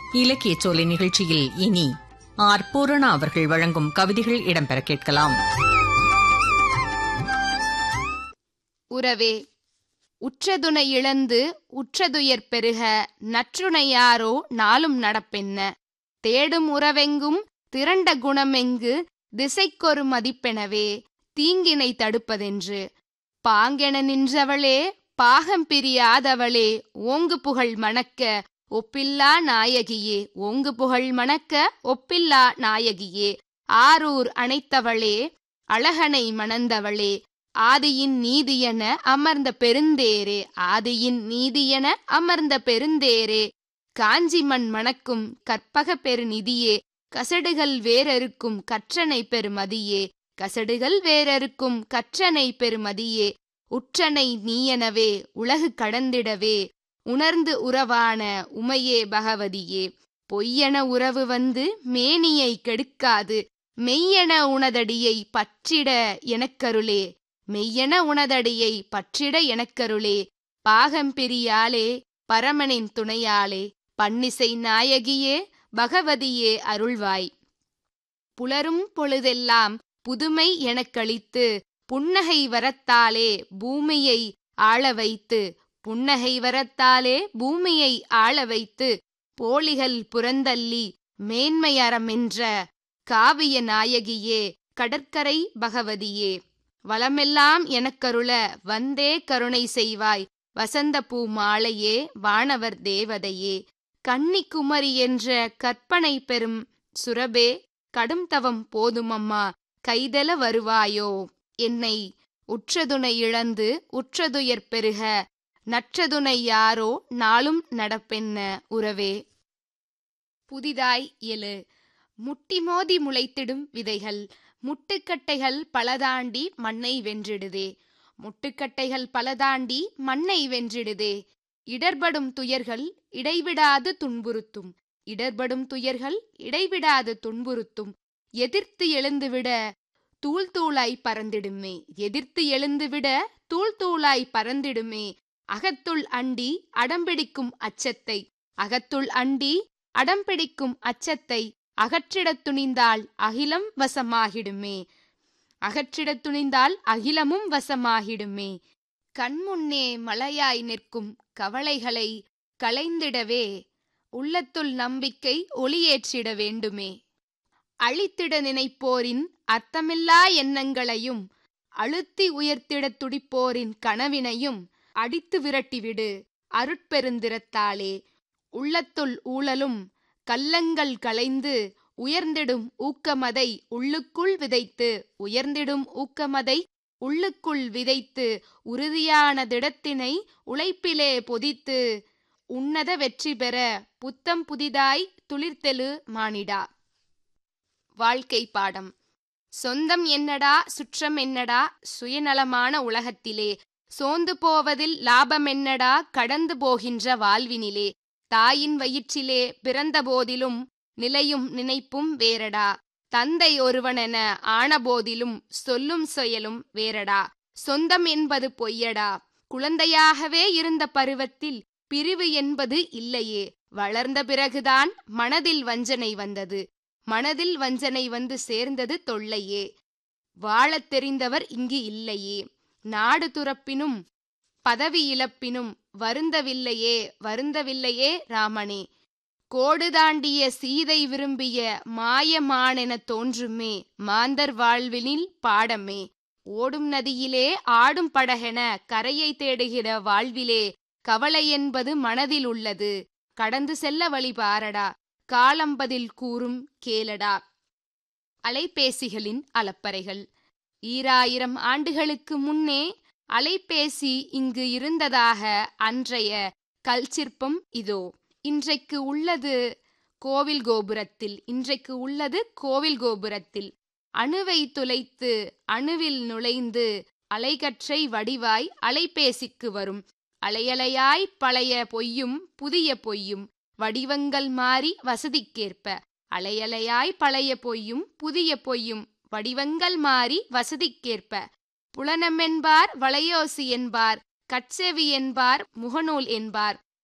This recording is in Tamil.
இலக்கிய சோலை நிகழ்ச்சியில் இனி ஆர் பூரணா அவர்கள் வழங்கும் கவிதைகள் இடம்பெற கேட்கலாம் உறவே உற்றதுணை இழந்து உற்றதுயர் பெருக நற்றுணையாரோ நாளும் நடப்பென்ன தேடும் உறவெங்கும் திரண்ட குணமெங்கு திசைக்கொரு மதிப்பெனவே தீங்கினை தடுப்பதென்று பாங்கென நின்றவளே பாகம் பிரியாதவளே ஓங்கு புகழ் மணக்க ஒப்பில்லா நாயகியே ஓங்கு புகழ் மணக்க ஒப்பில்லா நாயகியே ஆரூர் அணைத்தவளே அழகனை மணந்தவளே ஆதியின் நீதியென அமர்ந்த பெருந்தேரே ஆதியின் நீதியென அமர்ந்த பெருந்தேரே காஞ்சி மண் மணக்கும் கற்பக பெருநிதியே கசடுகள் வேறறுக்கும் கற்றனை பெருமதியே கசடுகள் வேறறுக்கும் கற்றனை பெருமதியே உற்றனை நீயெனவே உலகு கடந்திடவே உணர்ந்து உறவான உமையே பகவதியே பொய்யென உறவு வந்து மேனியை கெடுக்காது மெய்யென உனதடியை பற்றிட எனக்கருளே மெய்யென உனதடியை பற்றிட எனக்கருளே பாகம் பிரியாளே பரமனின் துணையாளே பன்னிசை நாயகியே பகவதியே அருள்வாய் புலரும் பொழுதெல்லாம் புதுமை எனக்களித்து புன்னகை வரத்தாலே பூமியை ஆள வைத்து புன்னகை வரத்தாலே பூமியை ஆள வைத்து போலிகள் புறந்தள்ளி மேன்மையறமென்ற காவிய நாயகியே கடற்கரை பகவதியே வளமெல்லாம் எனக்கருள வந்தே கருணை செய்வாய் வசந்த பூ மாலையே வானவர் தேவதையே கன்னி குமரி என்ற கற்பனை பெறும் சுரபே கடும் தவம் போதுமம்மா கைதல வருவாயோ என்னை உற்றதுணை இழந்து உற்றதுயர் பெருக நற்றதுணை யாரோ நாளும் நடப்பென்ன உறவே புதிதாய் எழு முட்டி மோதி முளைத்திடும் விதைகள் முட்டுக்கட்டைகள் பலதாண்டி மண்ணை வென்றிடுதே முட்டுக்கட்டைகள் பலதாண்டி மண்ணை வென்றிடுதே இடர்படும் துயர்கள் இடைவிடாது துன்புறுத்தும் இடர்படும் துயர்கள் இடைவிடாது துன்புறுத்தும் எதிர்த்து எழுந்துவிட தூள் தூளாய் பறந்திடுமே எதிர்த்து எழுந்துவிட தூள் தூளாய் பறந்திடுமே அகத்துள் அண்டி அடம்பிடிக்கும் அச்சத்தை அகத்துள் அண்டி அடம்பிடிக்கும் அச்சத்தை அகற்றிடத் துணிந்தால் அகிலம் வசமாகிடுமே அகற்றிடத் துணிந்தால் அகிலமும் வசமாகிடுமே கண்முன்னே மலையாய் நிற்கும் கவலைகளை களைந்திடவே உள்ளத்துள் நம்பிக்கை ஒளியேற்றிட வேண்டுமே அழித்திட நினைப்போரின் அர்த்தமில்லா எண்ணங்களையும் அழுத்தி உயர்த்திடத் துடிப்போரின் கனவினையும் அடித்து விரட்டிவிடு அருட்பெருந்திரத்தாலே உள்ளத்துள் ஊழலும் கல்லங்கள் களைந்து உயர்ந்திடும் ஊக்கமதை உள்ளுக்குள் விதைத்து உயர்ந்திடும் ஊக்கமதை உள்ளுக்குள் விதைத்து உறுதியான திடத்தினை உழைப்பிலே பொதித்து உன்னத வெற்றி பெற புத்தம் புதிதாய் துளிர்த்தெழு மானிடா வாழ்க்கை பாடம் சொந்தம் என்னடா சுற்றம் என்னடா சுயநலமான உலகத்திலே சோர்ந்து போவதில் லாபம் என்னடா கடந்து போகின்ற வாழ்வினிலே தாயின் வயிற்றிலே பிறந்த போதிலும் நிலையும் நினைப்பும் வேறடா தந்தை ஒருவனென ஆனபோதிலும் சொல்லும் செயலும் வேறடா சொந்தம் என்பது பொய்யடா குழந்தையாகவே இருந்த பருவத்தில் பிரிவு என்பது இல்லையே வளர்ந்த பிறகுதான் மனதில் வஞ்சனை வந்தது மனதில் வஞ்சனை வந்து சேர்ந்தது தொல்லையே வாழத் தெரிந்தவர் இங்கு இல்லையே நாடு துறப்பினும் பதவி இழப்பினும் வருந்தவில்லையே வருந்தவில்லையே ராமனே கோடு தாண்டிய சீதை விரும்பிய மாயமானென தோன்றுமே மாந்தர் வாழ்வினில் பாடமே ஓடும் நதியிலே ஆடும் படகென கரையை தேடுகிற வாழ்விலே கவலை என்பது மனதில் உள்ளது கடந்து செல்ல வழி பாரடா காலம்பதில் கூறும் கேளடா அலைபேசிகளின் அலப்பறைகள் ஈராயிரம் ஆண்டுகளுக்கு முன்னே அலைபேசி இங்கு இருந்ததாக அன்றைய கல்சிற்பம் இதோ இன்றைக்கு உள்ளது கோவில் கோபுரத்தில் இன்றைக்கு உள்ளது கோவில் கோபுரத்தில் அணுவை துளைத்து அணுவில் நுழைந்து அலைகற்றை வடிவாய் அலைபேசிக்கு வரும் அலையலையாய் பழைய பொய்யும் புதிய பொய்யும் வடிவங்கள் மாறி வசதிக்கேற்ப அலையலையாய் பழைய பொய்யும் புதிய பொய்யும் வடிவங்கள் மாறி வசதிக்கேற்ப புலனமென்பார் வளையோசி என்பார் கட்செவி என்பார் முகநூல் என்பார்